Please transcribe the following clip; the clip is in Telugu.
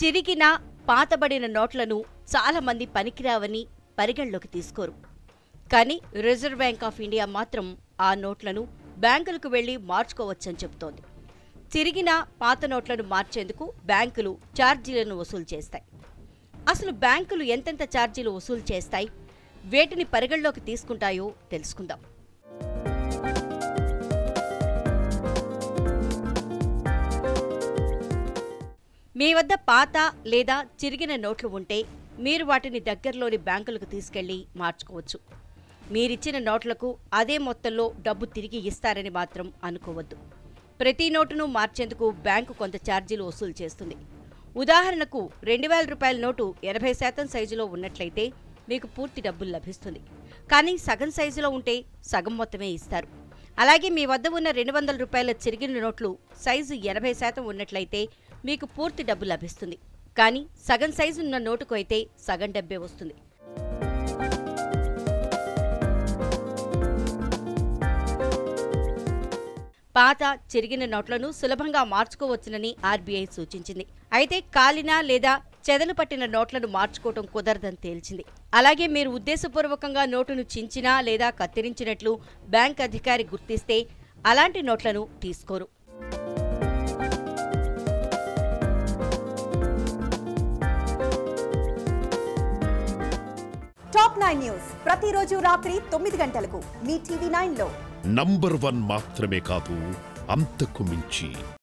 చిరిగిన పాతబడిన నోట్లను చాలా మంది పనికిరావని పరిగణలోకి తీసుకోరు కానీ రిజర్వ్ బ్యాంక్ ఆఫ్ ఇండియా మాత్రం ఆ నోట్లను బ్యాంకులకు వెళ్లి మార్చుకోవచ్చని చెబుతోంది చిరిగిన పాత నోట్లను మార్చేందుకు బ్యాంకులు ఛార్జీలను వసూలు చేస్తాయి అసలు బ్యాంకులు ఎంతెంత ఛార్జీలు వసూలు చేస్తాయి వేటిని పరిగణలోకి తీసుకుంటాయో తెలుసుకుందాం మీ వద్ద పాత లేదా చిరిగిన నోట్లు ఉంటే మీరు వాటిని దగ్గరలోని బ్యాంకులకు తీసుకెళ్లి మార్చుకోవచ్చు మీరిచ్చిన నోట్లకు అదే మొత్తంలో డబ్బు తిరిగి ఇస్తారని మాత్రం అనుకోవద్దు ప్రతి నోటును మార్చేందుకు బ్యాంకు కొంత ఛార్జీలు వసూలు చేస్తుంది ఉదాహరణకు రెండు వేల రూపాయల నోటు ఎనభై శాతం సైజులో ఉన్నట్లయితే మీకు పూర్తి డబ్బులు లభిస్తుంది కానీ సగం సైజులో ఉంటే సగం మొత్తమే ఇస్తారు అలాగే మీ వద్ద ఉన్న రెండు వందల రూపాయల చిరిగిన నోట్లు సైజు ఎనభై శాతం ఉన్నట్లయితే మీకు పూర్తి డబ్బు లభిస్తుంది కానీ సగం సైజు ఉన్న నోటుకు అయితే సగం డబ్బే వస్తుంది పాత చిరిగిన నోట్లను సులభంగా మార్చుకోవచ్చునని ఆర్బీఐ సూచించింది అయితే కాలిన లేదా చెదలు పట్టిన నోట్లను మార్చుకోవటం కుదరదని తేల్చింది అలాగే మీరు ఉద్దేశపూర్వకంగా నోటును చించినా లేదా కత్తిరించినట్లు బ్యాంక్ అధికారి గుర్తిస్తే అలాంటి నోట్లను తీసుకోరు టాప్ నైన్ న్యూస్ ప్రతిరోజు రాత్రి తొమ్మిది గంటలకు మీ టీవీ నైన్ లో నంబర్ వన్ మాత్రమే కాదు అంతకు మించి